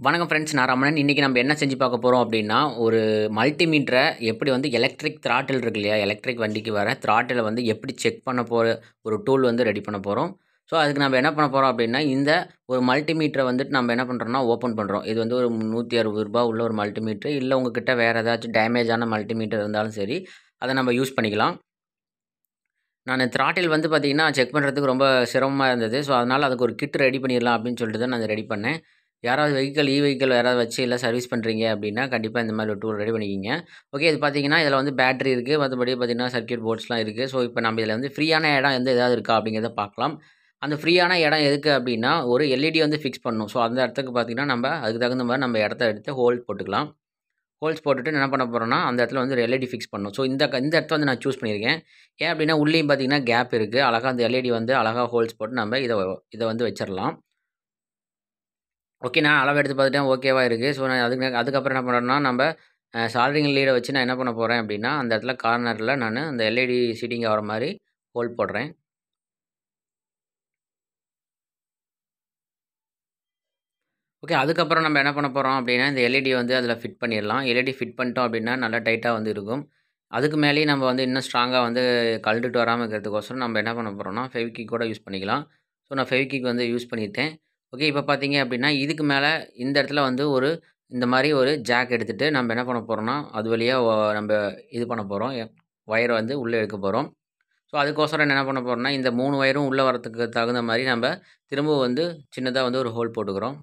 வணக்கம் ஃப்ரெண்ட்ஸ் நான் ரமணன் இன்றைக்கி நம்ம என்ன செஞ்சு பார்க்க போகிறோம் அப்படின்னா ஒரு மல்டிமீட்டரை எப்படி வந்து எலக்ட்ரிக் த்ராட்டில் இருக்கு இல்லையா எலக்ட்ரிக் வண்டிக்கு வர த்ராட்டிலை வந்து எப்படி செக் பண்ண போகிற ஒரு டூல் வந்து ரெடி பண்ண போகிறோம் ஸோ அதுக்கு நம்ம என்ன பண்ண போகிறோம் அப்படின்னா இந்த ஒரு மல்டிமீட்டரை வந்துட்டு நம்ம என்ன பண்ணுறோம்னா ஓப்பன் பண்ணுறோம் இது வந்து ஒரு நூற்றி அறுபது ரூபா உள்ள ஒரு மல்டிமீட்ரு இல்லை உங்ககிட்ட வேறு ஏதாச்சும் டேமேஜான மல்டிமீட்டர் இருந்தாலும் சரி அதை நம்ம யூஸ் பண்ணிக்கலாம் நான் த்ராட்டில் வந்து பார்த்திங்கன்னா செக் பண்ணுறதுக்கு ரொம்ப சிரமமாக இருந்தது ஸோ அதனால் அதுக்கு ஒரு கிட் ரெடி பண்ணிடலாம் அப்படின்னு சொல்லிட்டு தான் நான் ரெடி பண்ணேன் யாராவது வெஹிக்கல் இ வெஹிக்கல் யாராவது வச்சு இல்லை சர்வீஸ் பண்ணுறீங்க அப்படின்னா கண்டிப்பாக இந்த மாதிரி ஒரு டூல் ரெடி பண்ணிக்கிங்க ஓகே இது பார்த்தீங்கன்னா இதில் வந்து பேட்டரி இருக்குது மற்றபடி பார்த்திங்கன்னா சர்க்கியூட் போர்ட்ஸ்லாம் இருக்குது ஸோ இப்போ நம்ம இதில் வந்து ஃப்ரீயான இடம் எந்த ஏதாவது இருக்கா அப்படிங்கிறத பார்க்கலாம் அந்த ஃப்ரீயான இடம் எதுக்கு அப்படின்னா ஒரு எல்இடி வந்து ஃபிக்ஸ் பண்ணணும் ஸோ அந்த இடத்துக்கு பார்த்திங்கன்னா நம்ம அதுக்கு தகுந்த மாதிரி நம்ம இடத்த எடுத்து ஹோல் போட்டுக்கலாம் ஹோல்ஸ் போட்டுட்டு என்ன பண்ண போகிறோன்னா அந்த இடத்துல வந்து ஒரு எல்இடி ஃபிக்ஸ் பண்ணணும் ஸோ இந்த இந்த இடத்த வந்து நான் சூஸ் பண்ணியிருக்கேன் ஏன் அப்படின்னா உள்ளேயும் பார்த்திங்கன்னா கேப் இருக்குது அழகாக அந்த எல்இடி வந்து அழகாக ஹோல்ஸ் போட்டு நம்ம இதை இதை வந்து வச்சிடலாம் ஓகே நான் அளவு எடுத்து பார்த்துட்டேன் ஓகேவா இருக்குது ஸோ நான் அதுக்கு அதுக்கப்புறம் என்ன பண்ணுறேன்னா நம்ம சால்ரிங் லீடை வச்சு நான் என்ன பண்ண போகிறேன் அப்படின்னா அந்த இடத்துல கார்னரில் நான் அந்த எல்இடி சீட்டிங் ஆகிற மாதிரி ஹோல் போடுறேன் ஓகே அதுக்கப்புறம் நம்ம என்ன பண்ண போகிறோம் அப்படின்னா இந்த எல்இடி வந்து அதில் ஃபிட் பண்ணிடலாம் எல்இடி ஃபிட் பண்ணிட்டோம் அப்படின்னா நல்லா டைட்டாக வந்து இருக்கும் அதுக்கு மேலேயும் நம்ம வந்து இன்னும் ஸ்ட்ராங்காக வந்து கழட்டுட்டு வராமல் இருக்கிறதுக்கோசரம் நம்ம என்ன பண்ண போகிறோம்னா ஃபெவிக்கிக் கூட யூஸ் பண்ணிக்கலாம் ஸோ நான் ஃபெவிக்கிக் வந்து யூஸ் பண்ணிட்டேன் ஓகே இப்போ பார்த்தீங்க அப்படின்னா இதுக்கு மேலே இந்த இடத்துல வந்து ஒரு இந்த மாதிரி ஒரு ஜாக் எடுத்துகிட்டு நம்ம என்ன பண்ண போகிறோம்னா அது வழியாக நம்ம இது பண்ண போகிறோம் ஒயரை வந்து உள்ளே எடுக்க போகிறோம் ஸோ அதுக்கோசரம் என்ன பண்ண போகிறோம்னா இந்த மூணு ஒயரும் உள்ளே வரத்துக்கு தகுந்த மாதிரி நம்ம திரும்ப வந்து சின்னதாக வந்து ஒரு ஹோல் போட்டுக்கிறோம்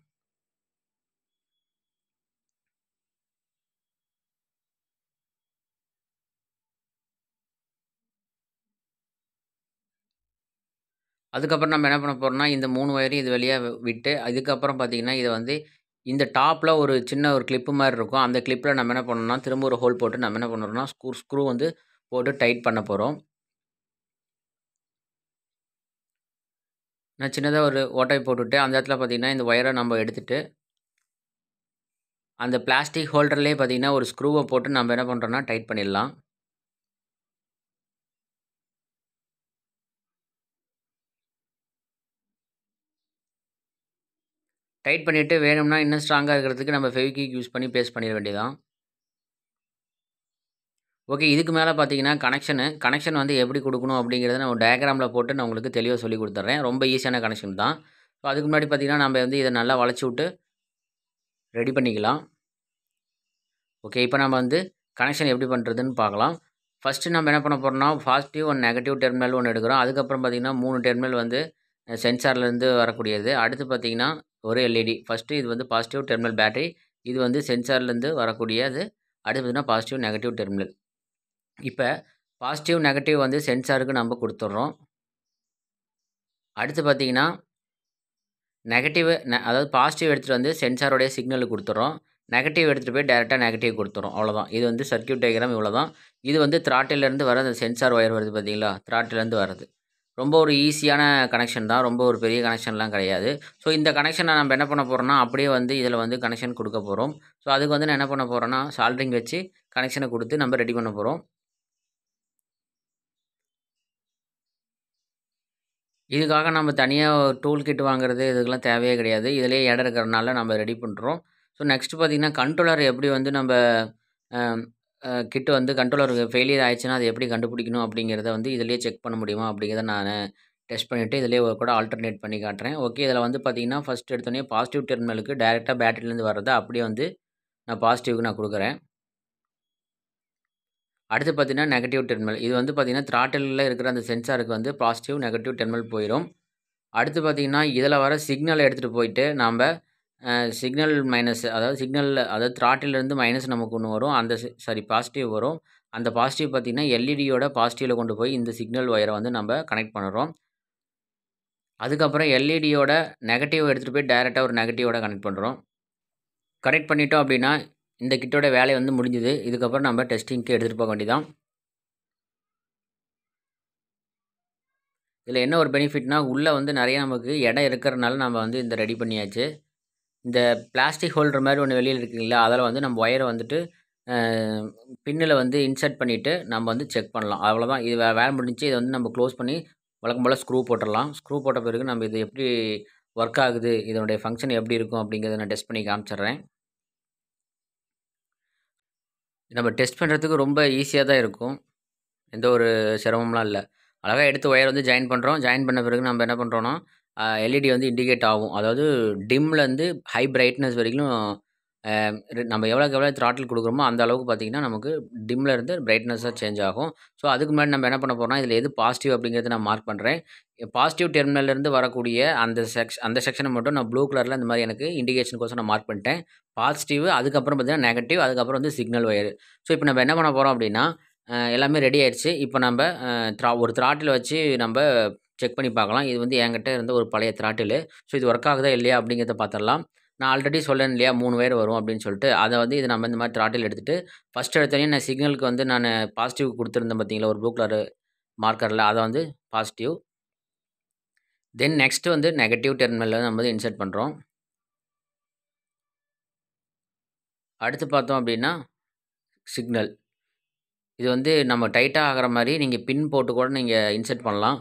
அதுக்கப்புறம் நம்ம என்ன பண்ண போகிறோம்னா இந்த மூணு ஒயரையும் இது வழியாக விட்டு அதுக்கப்புறம் பார்த்திங்கன்னா இதை வந்து இந்த டாப்பில் ஒரு சின்ன ஒரு கிளிப்பு மாதிரி இருக்கும் அந்த கிளிப்பில் நம்ம என்ன பண்ணணும்னா திரும்ப ஒரு ஹோல் போட்டு நம்ம என்ன பண்ணுறோம்னா ஸ்க்ரூ ஸ்க்ரூ வந்து போட்டு டைட் பண்ண போகிறோம் நான் சின்னதாக ஒரு ஓட்டை போட்டுவிட்டு அந்த இடத்துல பார்த்திங்கன்னா இந்த ஒயரை நம்ம எடுத்துகிட்டு அந்த பிளாஸ்டிக் ஹோல்டர்லேயே பார்த்திங்கன்னா ஒரு ஸ்க்ரூவை போட்டு நம்ம என்ன பண்ணுறோம்னா டைட் பண்ணிடலாம் டைட் பண்ணிவிட்டு வேணும்னா இன்னும் ஸ்ட்ராங்காக இருக்கிறதுக்கு நம்ம ஃபெவிக்விக் யூஸ் பண்ணி பேஸ்ட் பண்ணிட வேண்டியதான் ஓகே இதுக்கு மேலே பார்த்தீங்கன்னா கனெக்ஷனு கனெக்ஷன் வந்து எப்படி கொடுக்கணும் அப்படிங்கிறத நான் டயக்ராமில் போட்டு நான் உங்களுக்கு தெளிவாக சொல்லி கொடுத்துட்றேன் ரொம்ப ஈஸியான கனெக்ஷன் தான் ஸோ அதுக்கு முன்னாடி பார்த்திங்கன்னா நம்ம வந்து இதை நல்லா வளைச்சி விட்டு ரெடி பண்ணிக்கலாம் ஓகே இப்போ நம்ம வந்து கனெக்ஷன் எப்படி பண்ணுறதுன்னு பார்க்கலாம் ஃபஸ்ட்டு நம்ம என்ன பண்ண போகிறோம்னா பாசிட்டிவ் ஒன் நெகட்டிவ் டெர்மினல் ஒன்று எடுக்கிறோம் அதுக்கப்புறம் பார்த்திங்கன்னா மூணு டெர்மினல் வந்து சென்சார்லேருந்து வரக்கூடியது அடுத்து பார்த்திங்கன்னா ஒரு எல்இடி ஃபஸ்ட்டு இது வந்து பாசிட்டிவ் டெர்மினல் பேட்டரி இது வந்து சென்சார்லேருந்து வரக்கூடியது அடுத்து பார்த்திங்கன்னா பாசிட்டிவ் நெகட்டிவ் டெர்மினல் இப்போ பாசிட்டிவ் நெகட்டிவ் வந்து சென்சாருக்கு நம்ம கொடுத்துட்றோம் அடுத்து பார்த்திங்கன்னா நெகட்டிவ் அதாவது பாசிட்டிவ் எடுத்துகிட்டு வந்து சென்சாரோடைய சிக்னலுக்கு கொடுத்துட்றோம் நெகட்டிவ் எடுத்துகிட்டு போய் டேரெக்டாக நெகட்டிவ் கொடுத்துரும் அவ்வளோதான் இது வந்து சர்க்கியூட் டயக்ராம் இவ்வளோ தான் இது வந்து த்ராட்டிலேருந்து வர அந்த சென்சார் ஒயர் வருது பார்த்தீங்களா த்ராட்டிலேருந்து வர்றது ரொம்ப ஒரு ஈஸியான கனெக்ஷன் தான் ரொம்ப ஒரு பெரிய கனெக்ஷன்லாம் கிடையாது ஸோ இந்த கனெக்ஷனை நம்ம என்ன பண்ண போகிறோம்னா அப்படியே வந்து இதில் வந்து கனெக்ஷன் கொடுக்க போகிறோம் ஸோ அதுக்கு வந்து நான் என்ன பண்ண போகிறேன்னா சால்ட்ரிங் வச்சு கனெக்ஷனை கொடுத்து நம்ம ரெடி பண்ண போகிறோம் இதுக்காக நம்ம தனியாக டூல் கிட் வாங்குறது இதுக்கெல்லாம் தேவையே கிடையாது இதிலே இடம் இருக்கிறனால நம்ம ரெடி பண்ணுறோம் ஸோ நெக்ஸ்ட்டு பார்த்திங்கன்னா கண்ட்ரோலர் எப்படி வந்து நம்ம கிட்டு வந்து கண்ட்ரோலர் ஃபெயிலியர் ஆயிடுச்சுன்னா அதை எப்படி கண்டுபிடிக்கணும் அப்படிங்கிறத வந்து இதிலேயே செக் பண்ண முடியுமா அப்படிங்கிறத நான் டெஸ்ட் பண்ணிவிட்டு இதிலே கூட ஆல்டர்னேட் பண்ணி காட்டுறேன் ஓகே இதில் வந்து பார்த்திங்கன்னா ஃபஸ்ட் எடுத்தோடனே பாசிட்டிவ் டெர்மினலுக்கு டேரெக்டாக பேட்டரியிலேருந்து வர்றதை அப்படியே வந்து நான் பாசிட்டிவ்க்கு நான் கொடுக்குறேன் அடுத்து பார்த்திங்கன்னா நெகட்டிவ் டெர்மினல் இது வந்து பார்த்திங்கன்னா த்ராட்டிலில் இருக்கிற அந்த சென்சாருக்கு வந்து பாசிட்டிவ் நெகட்டிவ் டெர்மினல் போயிடும் அடுத்து பார்த்திங்கன்னா இதில் வர சிக்னலை எடுத்துகிட்டு போயிட்டு நாம் சிக்னல் மைனஸ் அதாவது சிக்னல் அதாவது த்ராட்டிலேருந்து மைனஸ் நமக்கு ஒன்று வரும் அந்த சாரி பாசிட்டிவ் வரும் அந்த பாசிட்டிவ் பார்த்திங்கன்னா எல்இடியோட பாசிட்டிவில் கொண்டு போய் இந்த சிக்னல் ஒயரை வந்து நம்ம கனெக்ட் பண்ணுறோம் அதுக்கப்புறம் எல்இடியோட நெகட்டிவ் எடுத்துகிட்டு போய் டைரெக்டாக ஒரு நெகட்டிவோட கனெக்ட் பண்ணுறோம் கனெக்ட் பண்ணிட்டோம் அப்படின்னா இந்த கிட்டோட வேலை வந்து முடிஞ்சுது இதுக்கப்புறம் நம்ம டெஸ்டிங்க்கு எடுத்துகிட்டு போக வேண்டியதான் இதில் என்ன ஒரு பெனிஃபிட்னா உள்ளே வந்து நிறைய நமக்கு இடம் இருக்கிறனால நம்ம வந்து இந்த ரெடி பண்ணியாச்சு இந்த பிளாஸ்டிக் ஹோல்டர் மாதிரி ஒன்று வெளியில் இருக்குங்களா அதில் வந்து நம்ம ஒயரை வந்துட்டு பின்னில் வந்து இன்சர்ட் பண்ணிவிட்டு நம்ம வந்து செக் பண்ணலாம் அவ்வளோதான் இது வே வேலை முடிஞ்சு இதை வந்து நம்ம க்ளோஸ் பண்ணி வழக்கம் போல் ஸ்க்ரூ போட்டுடலாம் ஸ்க்ரூ போட்ட பிறகு நம்ம இது எப்படி ஒர்க் ஆகுது இதனுடைய ஃபங்க்ஷன் எப்படி இருக்கும் அப்படிங்கிறத நான் டெஸ்ட் பண்ணி காமிச்சிடுறேன் நம்ம டெஸ்ட் பண்ணுறதுக்கு ரொம்ப ஈஸியாக தான் இருக்கும் எந்த ஒரு சிரமம்லாம் இல்லை அழகாக எடுத்து ஒயர் வந்து ஜாயின் பண்ணுறோம் ஜாயின் பண்ண பிறகு நம்ம என்ன பண்ணுறோன்னா எல்இடி வந்து இண்டிகேட் ஆகும் அதாவது டிம்லேருந்து ஹை பிரைட்னஸ் வரைக்கும் அஹ், ரெ- நம்ம எவ்வளோக்கு எவ்வளோ த்ராட்டில் கொடுக்குறோமோ அந்த அளவுக்கு பார்த்திங்கன்னா நமக்கு டிம்மில் இருந்து பிரைட்னஸாக சேஞ்ச் ஆகும் ஸோ அதுக்கு முன்னாடி நம்ம என்ன பண்ண போகிறோம்னா இதில் எது பாசிட்டிவ் அப்படிங்கிறத நான் மார்க் பண்ணுறேன் பாசிட்டிவ் டெர்மினல்லேருந்து வரக்கூடிய அந்த செக்ஷ் அந்த செக்ஷனை மட்டும் நான் ப்ளூ கலரில் இந்த மாதிரி எனக்கு இண்டிகேஷனுக்கோசம் நான் மார்க் பண்ணிட்டேன் பாசிட்டிவ் அதுக்கப்புறம் பார்த்தீங்கன்னா நெகட்டிவ் அதுக்கப்புறம் வந்து சிக்னல் ஒயர் ஸோ இப்போ நம்ம என்ன பண்ண போகிறோம் அப்படின்னா அஹ், எல்லாமே ரெடி ஆயிடுச்சு இப்போ நம்ம அஹ், த்ரா ஒரு த்ராட்டில் வச்சு நம்ம செக் பண்ணி பார்க்கலாம் இது வந்து என்கிட்ட இருந்த ஒரு பழைய த்ராட்டில் ஸோ இது ஒர்க் ஆகுதா இல்லையா அப்படிங்கிறத பார்த்துடலாம் நான் ஆல்ரெடி சொல்லேன் இல்லையா மூணு வயர் வரும் அப்படின்னு சொல்லிட்டு அதை வந்து இது நம்ம இந்த மாதிரி த்ராட்டில் எடுத்துகிட்டு ஃபஸ்ட் எடுத்தோடனே நான் சிக்னலுக்கு வந்து நான் பாசிட்டிவ் கொடுத்துருந்தேன் பார்த்தீங்களா ஒரு ப்ளூ கலர் மார்க்கரில் அதை வந்து பாசிட்டிவ் தென் நெக்ஸ்ட் வந்து நெகட்டிவ் டெர்மினலில் நம்ம வந்து இன்சர்ட் பண்ணுறோம் அடுத்து பார்த்தோம் அப்படின்னா சிக்னல் இது வந்து நம்ம டைட்டாக ஆகிற மாதிரி நீங்கள் பின் போட்டு கூட நீங்கள் இன்சர்ட் பண்ணலாம்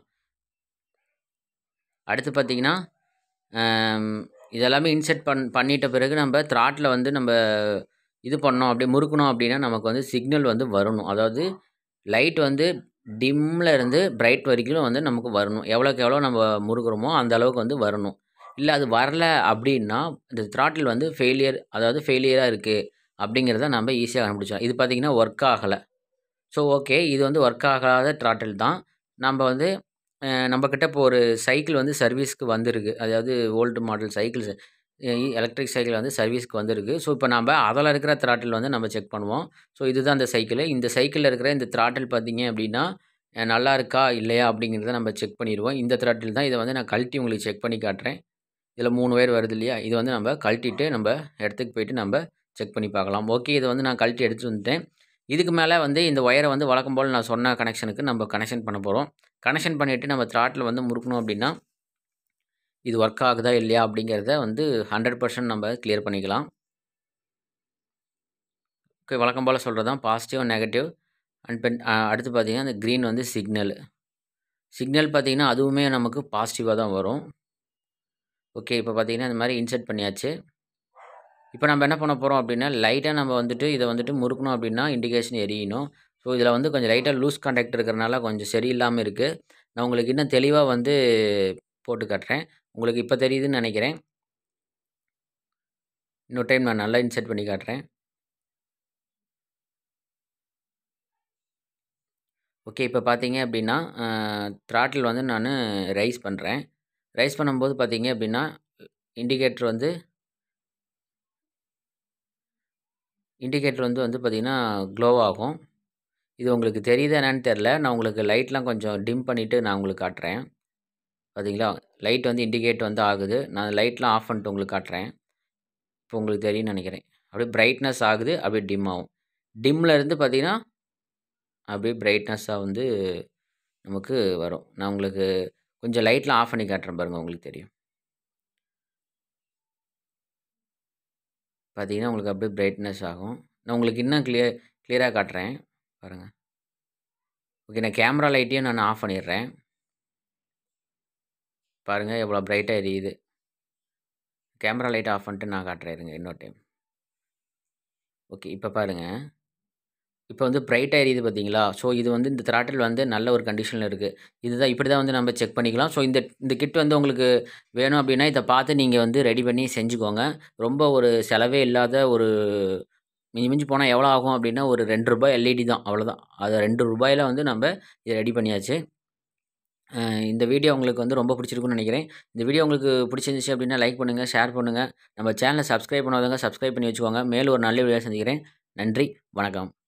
அடுத்து பார்த்தீங்கன்னா ஆம், இதெல்லாமே இன்செர்ட் பண் பண்ணிட்ட பிறகு நம்ம த்ராட்டில் வந்து நம்ம இது பண்ணோம் அப்படியே முறுக்கணும் அப்படின்னா நமக்கு வந்து சிக்னல் வந்து வரணும் அதாவது லைட் வந்து டிம்மில் இருந்து பிரைட் வரைக்கும் வந்து நமக்கு வரணும் எவ்வளோக்கு எவ்வளோ நம்ம முறுக்குறோமோ அந்த அளவுக்கு வந்து வரணும் இல்லை அது வரல அப்படின்னா இந்த த்ராட்டில் வந்து ஃபெயிலியர் அதாவது ஃபெயிலியராக இருக்குது அப்படிங்கிறத நம்ம ஈஸியாக கண்டுபிடிச்சோம் இது பார்த்திங்கன்னா ஒர்க் ஆகலை ஸோ ஓகே இது வந்து ஒர்க் ஆகாத த்ராட்டில் தான் நம்ம வந்து அஹ், நம்மக்கிட்ட இப்போ ஒரு சைக்கிள் வந்து சர்வீஸ்க்கு வந்திருக்கு அதாவது old model cycle electric cycle வந்து சர்வீஸ்க்கு வந்திருக்கு ஸோ இப்போ நம்ம அதில் இருக்கிற த்ராட்டில் வந்து நம்ம செக் பண்ணுவோம் ஸோ இதுதான் அந்த சைக்கிள் இந்த சைக்கிளில் இருக்கிற இந்த த்ராட்டில் பார்த்தீங்க அப்படின்னா அஹ், நல்லா இருக்கா இல்லையா அப்படிங்கிறத நம்ம செக் பண்ணிடுவோம் இந்த த்ராட்டில் தான் இதை வந்து நான் கழட்டி உங்களுக்கு செக் பண்ணி காட்டுறேன் இதில் மூணு பேர் வருது இல்லையா இது வந்து நம்ம கழட்டிட்டு நம்ம இடத்துக்கு போயிட்டு நம்ம செக் பண்ணி பார்க்கலாம் ஓகே இதை வந்து நான் கழட்டி எடுத்துட்டு வந்துட்டேன் இதுக்கு மேலே வந்து இந்த ஒயரை வந்து வழக்கம் போல் நான் சொன்ன கனெக்ஷனுக்கு நம்ம கனெக்ஷன் பண்ண போகிறோம் கனெக்ஷன் பண்ணிவிட்டு நம்ம த்ராட்டில் வந்து முறுக்கணும் அப்படின்னா இது ஒர்க் ஆகுதா இல்லையா அப்படிங்கிறத வந்து ஹண்ட்ரட் பர்சன்ட் நம்ம கிளியர் பண்ணிக்கலாம் ஓகே வழக்கம் போல் சொல்கிறது தான் பாசிட்டிவ் நெகட்டிவ் அண்ட் பென் அடுத்து பார்த்தீங்கன்னா அந்த க்ரீன் வந்து சிக்னல் சிக்னல் பார்த்தீங்கன்னா அதுவுமே நமக்கு பாசிட்டிவாக தான் வரும் ஓகே இப்போ பார்த்தீங்கன்னா இந்த மாதிரி இன்செர்ட் பண்ணியாச்சு இப்போ நம்ம என்ன பண்ண போகிறோம் அப்படின்னா லைட்டாக நம்ம வந்துட்டு இதை வந்துட்டு முறுக்கணும் அப்படின்னா இண்டிகேஷன் எரியணும் ஸோ இதில் வந்து கொஞ்சம் லைட்டாக லூஸ் கான்டாக்ட் இருக்கிறனால கொஞ்சம் சரியில்லாமல் இருக்குது நான் உங்களுக்கு இன்னும் தெளிவாக வந்து போட்டு காட்டுறேன் உங்களுக்கு இப்போ தெரியுதுன்னு நினைக்கிறேன் இன்னொரு டைம் நான் நல்லா இன்செர்ட் பண்ணி காட்டுறேன் ஓகே இப்போ பார்த்தீங்க அப்படின்னா த்ராட்டில் வந்து நான் ரைஸ் பண்ணுறேன் ரைஸ் பண்ணும்போது பார்த்தீங்க அப்படின்னா இண்டிகேட்டர் வந்து இண்டிகேட்டர் வந்து வந்து பார்த்திங்கன்னா க்ளோ ஆகும் இது உங்களுக்கு தெரியுதா என்னன்னு தெரில நான் உங்களுக்கு லைட்லாம் கொஞ்சம் டிம் பண்ணிவிட்டு நான் உங்களுக்கு காட்டுறேன் பார்த்தீங்களா லைட் வந்து இண்டிகேட் வந்து ஆகுது நான் லைட்லாம் ஆஃப் பண்ணிட்டு உங்களுக்கு காட்டுறேன் இப்போ உங்களுக்கு தெரியும்னு நினைக்கிறேன் அப்படியே பிரைட்னஸ் ஆகுது அப்படியே டிம் ஆகும் டிம்மில் இருந்து பார்த்தீங்கன்னா அப்படியே பிரைட்னஸ்ஸாக வந்து நமக்கு வரும் நான் உங்களுக்கு கொஞ்சம் லைட்லாம் ஆஃப் பண்ணி காட்டுறேன் பாருங்கள் உங்களுக்கு தெரியும் பார்த்தீங்கன்னா உங்களுக்கு அப்படியே பிரைட்னஸ் ஆகும் நான் உங்களுக்கு இன்னும் கிளியர் கிளியராக காட்டுறேன் பாருங்கள் ஓகே நான் கேமரா லைட்டையும் நான் ஆஃப் பண்ணிடுறேன் பாருங்கள் எவ்வளோ பிரைட்டாக எரியுது கேமரா லைட் ஆஃப் பண்ணிட்டு நான் காட்டுறேன் இருங்க இன்னொரு டைம் ஓகே இப்போ பாருங்கள் இப்போ வந்து பிரைட்டாக எரியுது பார்த்தீங்களா ஸோ இது வந்து இந்த த்ராட்டில் வந்து நல்ல ஒரு கண்டிஷனில் இருக்குது இதுதான் இப்படி தான் வந்து நம்ம செக் பண்ணிக்கலாம் ஸோ இந்த இந்த கிட் வந்து உங்களுக்கு வேணும் அப்படின்னா இதை பார்த்து நீங்கள் வந்து ரெடி பண்ணி செஞ்சுக்கோங்க ரொம்ப ஒரு செலவே இல்லாத ஒரு மிஞ்சி மிஞ்சி போனால் எவ்வளோ ஆகும் அப்படின்னா ஒரு ரெண்டு ரூபாய் எல்இடி தான் அவ்வளோதான் அது ரெண்டு ரூபாயில் வந்து நம்ம இதை ரெடி பண்ணியாச்சு அஹ் இந்த வீடியோ உங்களுக்கு வந்து ரொம்ப பிடிச்சிருக்குன்னு நினைக்கிறேன் இந்த வீடியோ உங்களுக்கு பிடிச்சிருந்துச்சு அப்படின்னா லைக் பண்ணுங்கள் ஷேர் பண்ணுங்கள் நம்ம சேனலை சப்ஸ்கிரைப் பண்ணாதவங்க சப்ஸ்கிரைப் பண்ணி வச்சுக்கோங்க மேலும் ஒரு நல்ல வீடியோ சந்திக்கிறேன் நன்றி வணக்கம்